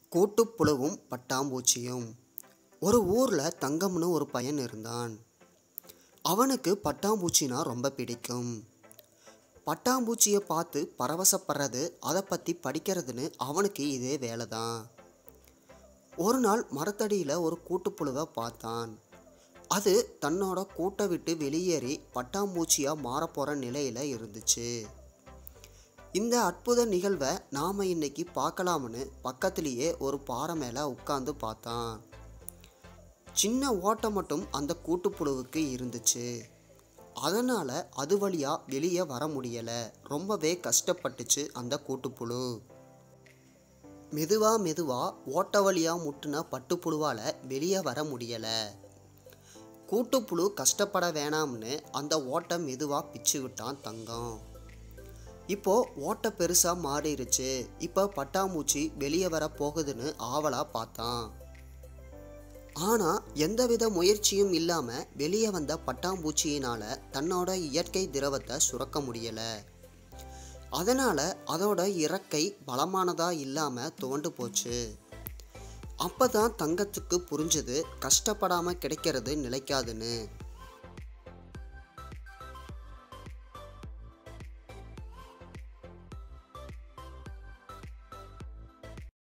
கூட்டுப்புழுவும் பட்டாம்பூச்சியும் ஒரு ஊரில் தங்கம்னு ஒரு பையன் இருந்தான் அவனுக்கு பட்டாம்பூச்சினா ரொம்ப பிடிக்கும் பட்டாம்பூச்சியை பார்த்து பரவசப்படுறது அதை பற்றி படிக்கிறதுன்னு அவனுக்கு இதே வேலை தான் ஒரு நாள் மரத்தடியில் ஒரு கூட்டுப்புழுவை பார்த்தான் அது தன்னோட கூட்டை விட்டு வெளியேறி பட்டாம்பூச்சியாக மாறப்போகிற நிலையில் இருந்துச்சு இந்த அற்புத நிகழ்வை நாம் இன்னைக்கு பார்க்கலாம்னு பக்கத்துலேயே ஒரு பாறை மேலே உட்காந்து பார்த்தான் சின்ன ஓட்டை மட்டும் அந்த கூட்டுப்புழுவுக்கு இருந்துச்சு அதனால் அது வழியாக வெளியே வர முடியலை ரொம்பவே கஷ்டப்பட்டுச்சு அந்த கூட்டுப்புழு மெதுவா மெதுவா ஓட்ட வழியாக முட்டுன பட்டுப்புழுவால் வெளியே வர முடியலை கூட்டுப்புழு கஷ்டப்பட வேணாம்னு அந்த ஓட்டை மெதுவாக பிச்சு விட்டான் தங்கம் இப்போ ஓட்டை பெருசாக மாறிடுச்சு இப்போ பட்டாம்பூச்சி வெளியே வர போகுதுன்னு ஆவலாக பார்த்தான் ஆனால் எந்தவித முயற்சியும் இல்லாமல் வெளியே வந்த பட்டாம்பூச்சியினால் தன்னோட இயற்கை திரவத்தை சுரக்க முடியலை அதனால் அதோட இறக்கை பலமானதாக இல்லாமல் துவண்டு போச்சு அப்போ தான் தங்கத்துக்கு புரிஞ்சது கஷ்டப்படாமல் கிடைக்கிறது நிலைக்காதுன்னு